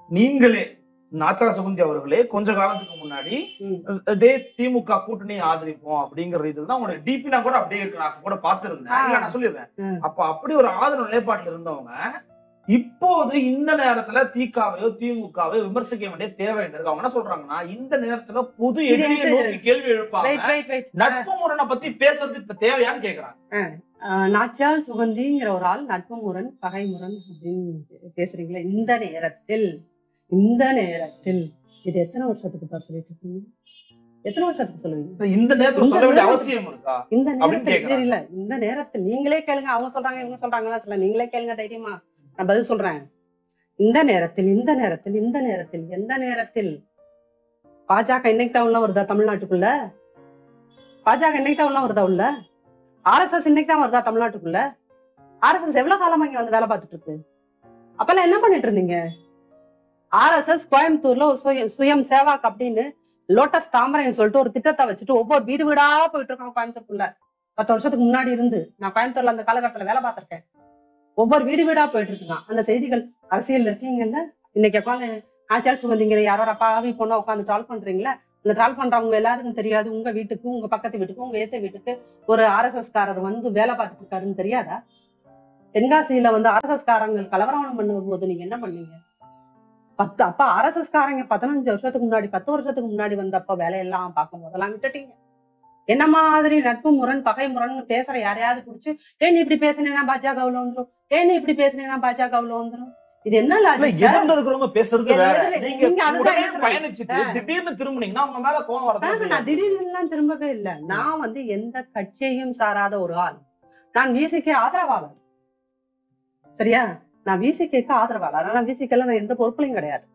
நீங்களே நாச்சா சுகுந்தி அவர்களே கொஞ்ச காலத்துக்கு முன்னாடி ம். டே திமுக கூட்டணி ஆதரிப்போம் அப்படிங்கிற இதுல தான் உங்களுடைய டிபி நான் கூட அப்படியே இருக்கு நான் கூட பாத்துருந்தேன் ஆ. இல்ல நான் சொல்லிடுறேன் ம். அப்ப அப்படி ஒரு ஆதரவு நிலைப்பாட்டுல இருந்தவங்க இப்போது இந்த நேரத்துல திகாவையோ திமுகவையோ விமர்சிக்க வேண்டிய தேவை என்ன இருக்கு அவங்க என்ன சொல்றாங்கன்னா இந்த நேரத்துல பொது இது எதிரியை வந்து- நோக்கி கேள்வி எழுப்பாங்க வெயிட் வெயிட் வெயிட் நட்பு முரணை பத்தி பேசுறது இப்ப தேவையான்னு கேக்குறாங்க நாச்சியால் சுகந்திங்கிற ஒரு ஆள் நட்பு முரண் பகை முரண் அப்படின்னு பேசுறீங்களா இந்த நேரத்தில் இந்த நேரத்தில் இது எத்தனை வருஷத்துக்கு தான் சொல்லிட்டு இருக்கீங்க எத்தனை வருஷத்துக்கு சொல்லுவீங்க இந்த நேரத்துல இந்த சொல்ல வேண்டிய நேரத்துல- அவசியம் இருக்கா இந்த அப்படின்னு நேரத்தில் கேக்குறாங்க. இல்ல இந்த நேரத்தில் நீங்களே கேளுங்க அவங்க சொல்றாங்க இவங்க சொல்றாங்களா சொல்ல நீங்களே கேளுங்க தைரியமா நான் பதில் சொல்றேன் இந்த நேரத்தில் இந்த நேரத்தில் இந்த நேரத்தில் எந்த நேரத்தில் பாஜக இன்னைக்கு தான் உள்ள வருதா தமிழ்நாட்டுக்குள்ள பாஜக இன்னைக்கு தான் உள்ள வருதா உள்ள ஆர்எஸ்எஸ் இன்னைக்கு தான் வருதா தமிழ்நாட்டுக்குள்ள ஆர்எஸ்எஸ் எவ்வளவு காலமா இங்க வந்து வேலை பார்த்துட்டு இருக்கு அப்பெல்லாம் என்ன பண்ணிட்டு இருந்தீங்க ஆர்எஸ்எஸ் கோயம்புத்தூர்ல ஒரு சுயம் சுயம் சேவாக் அப்படின்னு லோட்டஸ் தாமரைன்னு சொல்லிட்டு ஒரு திட்டத்தை வச்சுட்டு ஒவ்வொரு வீடு வீடா போயிட்டு இருக்காங்க கோயம்புத்தூருக்குள்ள பத்து வருஷத்துக்கு முன்னாடி இருந்து நான் கோயம்புத்தூர்ல அந்த காலகட்டத்துல வேலை பார்த்திருக்கேன் ஒவ்வொரு வீடு வீடா போயிட்டு இருக்கான் அந்த செய்திகள் அரசியல் இருக்கீங்கல்ல இன்னைக்கு உட்காந்து ஆச்சார் சுகந்திங்கிற யாரோ அப்பாவி பொண்ணா உட்காந்து ட்ரால் பண்றீங்களா இந்த ட்ரால் பண்றவங்க எல்லாருக்கும் தெரியாது உங்க வீட்டுக்கு உங்க பக்கத்து வீட்டுக்கு உங்க ஏத்த வீட்டுக்கு ஒரு ஆர்எஸ்எஸ் காரர் வந்து வேலை பார்த்துட்டு இருக்காருன்னு தெரியாதா தென்காசியில வந்து ஆர்எஸ்எஸ் காரங்க கலவரம் பண்ணும்போது நீங்க என்ன பண்ணீங்க பத்து அப்ப ஆர்எஸ்எஸ் காரங்க பதினஞ்சு வருஷத்துக்கு முன்னாடி பத்து வருஷத்துக்கு முன்னாடி வந்தப்ப வேலையெல்லாம் பார்க்கும் போதெல்லாம் விட்டுட்டீங்க என்ன மாதிரி நட்பு முரண் பகை முரண் பேசுற யாரையாவது புடிச்சு ஏன் நீ இப்படி பேசினேன்னா பாஜகவுல வந்துரும் ஏன் நீ இப்படி பேசினேன்னா பாஜகவுல வந்துரும் இது என்ன இல்ல logic sir? எதிர்ல இருக்கிறவங்க பேசுறது வேற எதிர்ல- நீங்க நீங்க அதுதான் உடனே பேசுறீங்க. பயணிச்சுட்டு திடீர்னு திரும்பினீங்கன்னா உங்க மேல கோவம் வரதான் ஆஹ், நான் செய்யும். திடீர்னுலாம் திரும்பவே இல்லை நான் வந்து எந்த கட்சியையும் சாராத ஒரு ஆள் நான் விசிக்கு ஆதரவாளர் சரியா நான் விசிக்கு ஆதரவாளர் ஆனா விசிக்கெல்லாம் நான் எந்த பொறுப்புலையும் கிடையாது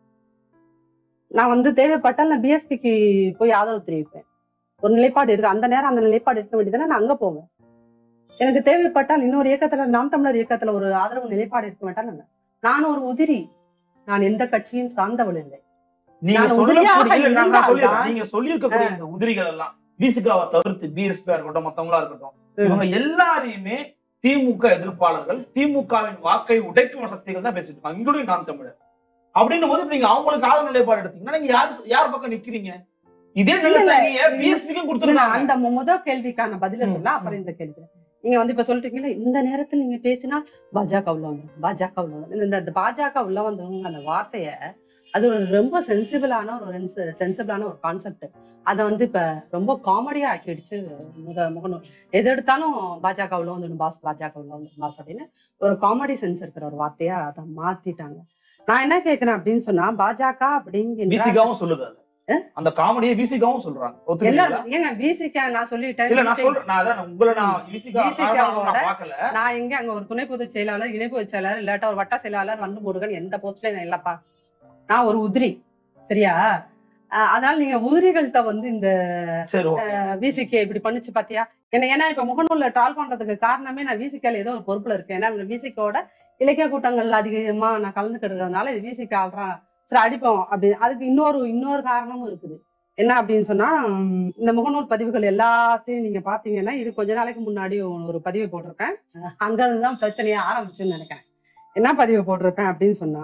நான் வந்து தேவைப்பட்டால் நான் பிஎஸ்பிக்கு போய் ஆதரவு தெரிவிப்பேன் ஒரு நிலைப்பாடு இருக்கு அந்த நேரம் அந்த நிலைப்பாடு இருக்க வேண்டியதுன்னா நான் அங்க போவேன் எனக்கு தேவைப்பட்டால் இன்னொரு இயக்கத்துல நாம் தமிழர் இயக்கத்துல ஒரு ஆதரவு நிலைப்பாடு இருக்க வேண்டாம் நான் நான் ஒரு உதிரி நான் எந்த கட்சியும் சார்ந்தவள் இல்லை நீங்க நான் சொல்லக்கூடிய உதவியாக இல்ல, நான் நான் சொல்லிடுறேன். இருந்தால்தான் நீங்க சொல்லியிருக்கக்கூடிய இந்த உதிரிகள் எல்லாம் பிசிகாவை தவிர்த்து பிஎஸ்பியா இருக்கட்டும் மத்தவங்களா இருக்கட்டும் இவங்க எல்லாரையுமே திமுக எதிர்ப்பாளர்கள் திமுகவின் வாக்கை உடைக்கும் சக்திகள் தான் பேசிட்டு இருக்காங்க இன்க்ளூடிங் நான் தமிழர் அப்படின்னும் போது நீங்க அவங்களுக்கு ஆதரவு நிலைப்பாடு எடுத்தீங்கன்னா நீங்க யார் யார் பக்கம் நிக்கிறீங்க இதே இல்ல, இல்ல. நிலையை பிஎஸ்பிக்கும் இல்ல, கொடுத்துருக்காங்க அந்த மு- முதல் கேள்விக்கான பதில ம், சொல்ல அப்புறம் இந்த கேள்வி நீங்க வந்து இப்ப சொல்லிட்டீங்களா இந்த நேரத்தில் நீங்க பேசினா பாஜக உள்ள வந்துடும் பாஜக உள்ள வந்துடும் இந்த இந்த பாஜக உள்ள வந்துடும் அந்த வார்த்தைய அது ஒரு ரொம்ப சென்சிபிளான ஒரு சென்சிபிளான ஒரு கான்செப்ட் அதை வந்து இப்ப ரொம்ப காமெடியா ஆக்கிடுச்சு முத முகநூல் எது எடுத்தாலும் பாஜக உள்ள வந்துடும் பாஸ் பாஜக உள்ள வந்துடும் பாஸ் அப்படின்னு ஒரு காமெடி சென்ஸ் இருக்கிற ஒரு வார்த்தையா அதை மாத்திட்டாங்க நான் என்ன கேக்குறேன் அப்படின்னு சொன்னா பாஜக அப்படிங்கிற பிசிகாவும் சொல்லுது அது. அந்த காமெடியை பிசிகாவும் சொல்றாங்க ஒத்துக்கிறீங்களா? எல்லாரும் ஏங்க பிசிக நான் சொல்லிட்டேன் இல்ல நான் BCK சொல்றேன் நான் அதான் உங்களை நான் விசிகா விசிகாவோட நான் பார்க்கல நான் எங்க அங்க ஒரு துணை பொதுச் செயலாளர் இணை பொதுச் செயலாளர் இல்லாட்டா ஒரு வட்ட செயலாளர் வந்து முருகன் எந்த போஸ்ட்லயும் நான் இல்லப்பா நான் ஒரு உதிரி சரியா அஹ் அதனால நீங்க உதிரிகள்கிட்ட வந்து இந்த சரி ஓகே விசிகே இப்படி பண்ணுச்சு பாத்தியா என்ன ஏன்னா இப்ப முகநூல்ல ட்ரால் பண்றதுக்கு காரணமே நான் விசிகால ஏதோ ஒரு பொறுப்புல இருக்கேன் ஏன்னா விசிகோட இலக்கிய கூட்டங்கள்ல அதிகமா நான் கலந்துக்கிறதுனால இது விசிக ஆள்றான் சரி அடிப்போம் அப்படி அதுக்கு இன்னொரு இன்னொரு காரணமும் இருக்குது என்ன அப்படின்னு சொன்னா உம், இந்த முகநூல் பதிவுகள் எல்லாத்தையும் நீங்க பாத்தீங்கன்னா இது கொஞ்ச நாளைக்கு முன்னாடி ஒரு பதிவு போட்டிருப்பேன் அங்கிருந்து தான் பிரச்சனையே ஆரம்பிச்சுன்னு நினைக்கிறேன் என்ன பதிவு போட்டிருப்பேன் அப்படின்னு சொன்னா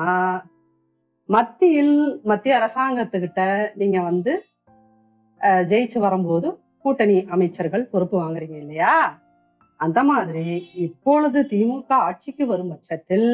மத்தியில் மத்திய அரசாங்கத்துக்கிட்ட நீங்க வந்து அஹ், ஜெயிச்சு வரும்போது கூட்டணி அமைச்சர்கள் பொறுப்பு வாங்குறீங்க இல்லையா அந்த மாதிரி இப்பொழுது திமுக ஆட்சிக்கு வரும் பட்சத்தில்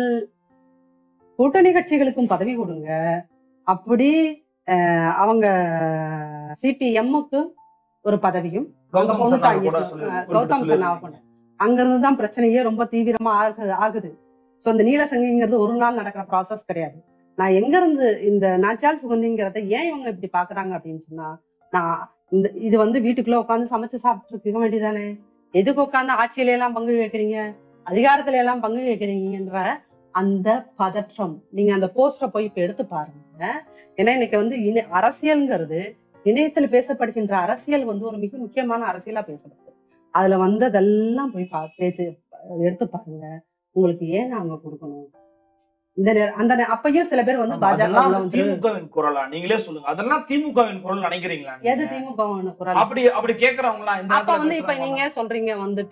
கூட்டணி கட்சிகளுக்கும் பதவி கொடுங்க அப்படி அஹ், அவங்க சிபிஎம்முக்கு ஒரு பதவியும் அவங்க கௌதம் பொண்ணு சன்னாவை தாங்கி கூட இருக்கு. சொல்லி- அஹ் குறிப்பிட்டு கௌதம் சன்னாவை சொல்லியிருக்கீங்க. பொண்ணு அங்கிருந்து தான் பிரச்சனையே ரொம்ப தீவிரமா ஆகுது ஆகுது ஸோ இந்த நீலசங்கிங்கிறது ஒரு நாள் நடக்கிற ப்ராசஸ் கிடையாது நான் எங்க இருந்து இந்த நாச்சால் சுகந்திங்கிறத ஏன் இவங்க இப்படி பாக்குறாங்க அப்படின்னு சொன்னா நான் இந்த இது வந்து வீட்டுக்குள்ள உட்காந்து சமைச்சு சாப்பிட்டு இருக்க வேண்டியதானே எதுக்கு உட்காந்து ஆட்சியில எல்லாம் பங்கு கேட்கறீங்க அதிகாரத்துல எல்லாம் பங்கு கேட்கறீங்கன்ற அந்த பதற்றம் நீங்க அந்த போஸ்டரை போய் இப்ப எடுத்து பாருங்க ஏன்னா இன்னைக்கு வந்து இணை அரசியல்ங்கிறது இணையத்துல பேசப்படுகின்ற அரசியல் வந்து ஒரு மிக முக்கியமான அரசியலா பேசப்படுது அதுல வந்ததெல்லாம் போய் பா பேசி எடுத்து பாருங்க உங்களுக்கு ஏன் நாங்க கொடுக்கணும் இந்த நேர- அந்த நே- அப்பயும் சில பேர் வந்து பாஜக அதெல்லாம் உள்ள வந்து வந்து திமுகவின் குரலா நீங்களே சொல்லுங்க அதெல்லாம் திமுகவின் குரல் நினைக்கிறீங்களா எது நீங்க? திமுக குரல் அப்படி அப்படி கேக்குறவங்களா இந்த அப்ப நேரத்துல வந்து இப்ப பேசுறவங்க நீங்க சொல்றீங்க வந்துட்டு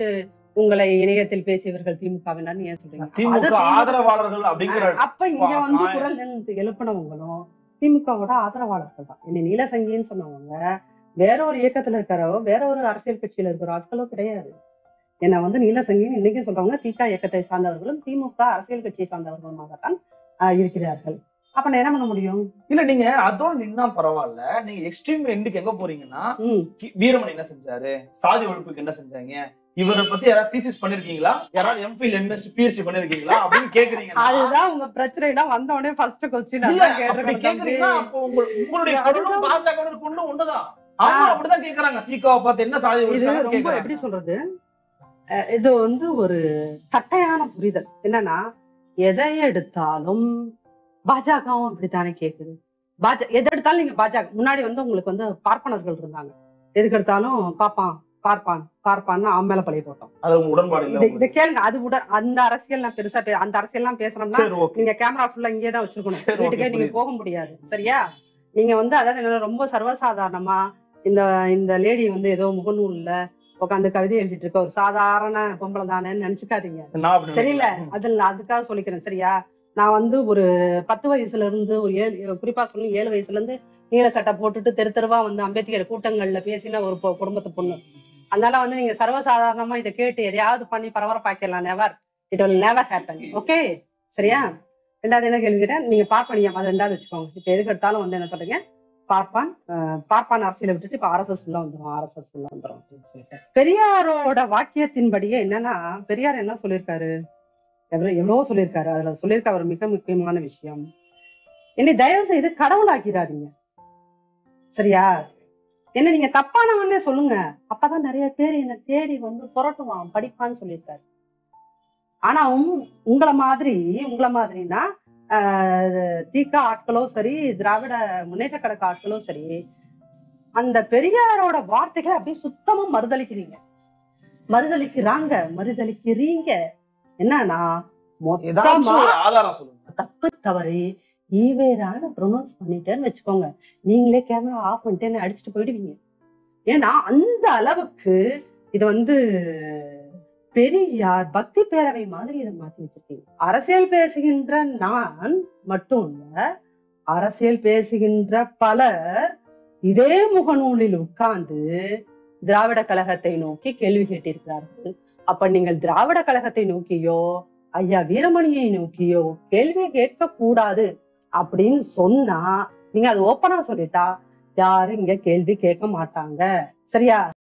உங்களை இணையத்தில் பேசியவர்கள் திமுகவினர் ஏன் சொல்றீங்க அது திமுக திமுக ஆதரவாளர்கள் அப்படிங்கிற அப்ப இங்க வா- வந்து வா- குரல் எழுந்து எழுப்பினவங்களும் திமுகவோட ஆதரவாளர்கள் தான் என்ன நீலசங்கின்னு சொன்னவங்க வேற ஒரு இயக்கத்துல இருக்கிறவோ வேற ஒரு அரசியல் கட்சியில இருக்கிற ஆட்களோ கிடையாது என்ன வந்து நீலசங்கின்னு இன்னைக்கும் சொல்றவங்க திக இயக்கத்தை சார்ந்தவர்களும் திமுக அரசியல் கட்சியை சார்ந்தவர்களுமாகத்தான் ஆஹ், இருக்கிறார்கள் அப்ப நான் என்ன பண்ண முடியும் இல்ல நீங்க அதோட நின்னா பரவாயில்ல நீங்க எக்ஸ்ட்ரீம் எண்டுக்கு எங்க போறீங்கன்னா ம் கி- வீரமணி என்ன செஞ்சாரு சாதி ஒழிப்புக்கு என்ன செஞ்சாங்க இவரை பத்தி யாராவது தீசிஸ் பண்ணிருக்கீங்களா யாராவது எம்பில் எம்எஸ் பிஹெச்டி பண்ணிருக்கீங்களா அப்படின்னு கேக்குறீங்க அதுதான் உங்க பிரச்சனைனா வந்த உடனே ஃபர்ஸ்ட் கொஸ்டின் இல்ல அப்படி கேக்குறீங்கன்னா அப்போ உங்க உங்களுடைய குரலும் பாஜக குரலும் ஒண்ணுதான் அவங்க ஆ. அப்படிதான் கேக்குறாங்க திகாவை பார்த்து என்ன சாதி இது ஒழிச்சாங்கன்னு ரொம்ப கேக்குறாங்க. எப்படி சொல்றது அஹ் இது வந்து ஒரு தட்டையான புரிதல் என்னன்னா எதை எடுத்தாலும் பாஜகவும் அப்படித்தானே கேக்குது பாஜக எதை எடுத்தாலும் நீங்க பாஜக முன்னாடி வந்து உங்களுக்கு வந்து பார்ப்பனர்கள் இருந்தாங்க எதுக்கு எடுத்தாலும் பாப்பான் பார்ப்பான் பார்ப்பான்னு அவன் மேல பழைய போட்டோம் அது உங்க உடன்பாடு இல்ல இதை இதை உங்களுக்கு. கேளுங்க அது உட அந்த அரசியல் நான் பெருசா பே- அந்த அரசியல்லாம் பேசணும்னா சரி ஓகே நீங்க கேமரா ஃபுல்லா இங்கே தான் வச்சிருக்கணும் சரி, வீட்டுக்கே okay, நீங்க புரியுது. போக முடியாது சரியா நீங்க வந்து அதாவது என்னன்னா ரொம்ப சர்வசாதாரணமா இந்த இந்த லேடி வந்து ஏதோ முகநூல்ல உட்காந்து கவிதை எழுதிட்டு இருக்க ஒரு சாதாரண பொம்பளை தானேன்னு நினைச்சுக்காதீங்க நான் அப்படி சரியில்ல நினைக்கிறேன். அதில் அதுக்காக சொல்லிக்கிறேன் சரியா நான் வந்து ஒரு பத்து வயசுல இருந்து ஒரு ஏழு குறிப்பா சொல்லி ஏழு வயசுல இருந்து நீல சட்டை போட்டுட்டு தெரு தெருவா வந்து அம்பேத்கர் கூட்டங்கள்ல பேசின ஒரு பொ- குடும்பத்து பொண்ணு அதனால வந்து நீங்க சர்வசாதாரணமா இதை கேட்டு எதையாவது பண்ணி பரபரப்பாக்கலாம் never it will never happen okay சரியா ரெண்டாவது என்ன கேள்வி கேட்டேன் நீங்க பார்ப்பனியம் அது ரெண்டாவது வச்சுக்கோங்க இப்ப எதுக்கு எடுத்தாலும் வந்து என்ன சொல்றீங்க பார்ப்பான் அஹ், பார்ப்பான் அரசியலை விட்டுட்டு இப்ப ஆர்எஸ்எஸ் உள்ள வந்துரும் ஆர்எஸ்எஸ் உள்ள வந்துரும் அப்படின்னு சொல்லிட்டு பெரியாரோட வாக்கியத்தின்படியே என்னன்னா பெரியார் என்ன சொல்லியிருக்காரு எவ்வளவு எவ்வளவோ சொல்லியிருக்காரு அதுல சொல்லியிருக்க ஒரு மிக முக்கியமான விஷயம் என்னை தயவு செய்து கடவுளாக்கிறாதீங்க சரியா என்ன நீங்க தப்பானவன்னே சொல்லுங்க அப்பதான் நிறைய பேர் என்ன தேடி வந்து புரட்டுவான் படிப்பான்னு சொல்லியிருக்காரு ஆனா உம்- உங்களை மாதிரி உங்களை மாதிரினா ஆஹ், தீக்கா ஆட்களோ சரி திராவிட முன்னேற்ற கழக ஆட்களோ சரி அந்த பெரியாரோட வார்த்தைகளை அப்படியே சுத்தமா மறுதளிக்கிறீங்க மறுதளிக்கிறாங்க மறுதளிக்கிறீங்க என்னன்னா மொத்தமா ஏதாச்சும் ஒரு ஆதாரம் சொல்லுங்க தப்பு தவறி ஈவேரான ப்ரொனவுன்ஸ் பண்ணிட்டேன்னு வச்சுக்கோங்க நீங்களே கேமரா ஆஃப் பண்ணிட்டு என்ன அடிச்சுட்டு போயிடுவீங்க ஏன்னா அந்த அளவுக்கு இது வந்து பெரியார் பக்தி பேரவை மாதிரி இதை மாத்தி வச்சிருக்கீங்க அரசியல் பேசுகின்ற நான் மட்டும் இல்ல அரசியல் பேசுகின்ற பலர் இதே முகநூலில் உட்கார்ந்து திராவிட கழகத்தை நோக்கி கேள்வி கேட்டிருக்கிறார்கள் அப்ப நீங்கள் திராவிட கழகத்தை நோக்கியோ ஐயா வீரமணியை நோக்கியோ கேள்வி கேட்க கூடாது அப்படின்னு சொன்னா நீங்க அது ஓப்பனா சொல்லிட்டா யாரும் இங்க கேள்வி கேட்க மாட்டாங்க சரியா